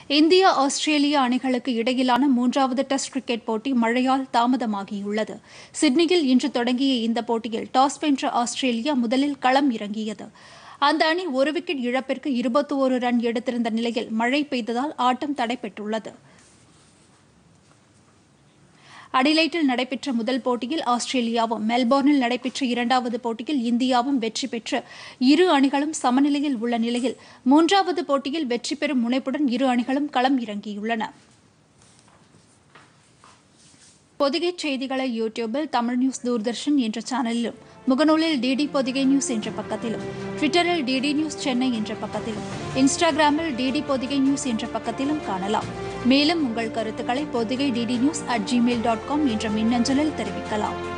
India Australia அணிகளுக்கு இடையிலான மூன்றாவது டெஸ்ட் கிரிக்கெட் போட்டி மழையால் தாமதமாகியுள்ளது சிட்னியில் இன்று தொடங்கிய இந்த போட்டியில் டாஸ் வென்ற ஆஸ்திரேலியா முதலில் களம் இறங்கியது அந்த அணி ஒரு விக்கெட் இழப்பிற்கு இருபத்தி ஒரு ரன் எடுத்திருந்த நிலையில் மழை பெய்ததால் ஆட்டம் தடைபெற்றுள்ளது அடிலைட்டில் நடைபெற்ற முதல் போட்டியில் ஆஸ்திரேலியாவும் மெல்போர்னில் நடைபெற்ற இரண்டாவது போட்டியில் இந்தியாவும் வெற்றி பெற்று இரு அணிகளும் சமநிலையில் உள்ள நிலையில் மூன்றாவது போட்டியில் வெற்றி பெறும் முனைப்புடன் இரு அணிகளும் களம் இறங்கியுள்ளன பொதிகை செய்திகளை யூடியூபில் தமிழ் நியூஸ் தூர்தர்ஷன் என்ற சேனலிலும் முகநூலில் டிடி பொதிகை நியூஸ் என்ற பக்கத்திலும் ட்விட்டரில் டிடி நியூஸ் சென்னை என்ற பக்கத்திலும் இன்ஸ்டாகிராமில் டிடி பொதிகை நியூஸ் என்ற பக்கத்திலும் காணலாம் மேலும் உங்கள் கருத்துக்களை Podhigai DD news at Gmail dot com என்ற மின்னஞ்சலில் தெரிவிக்கலாம்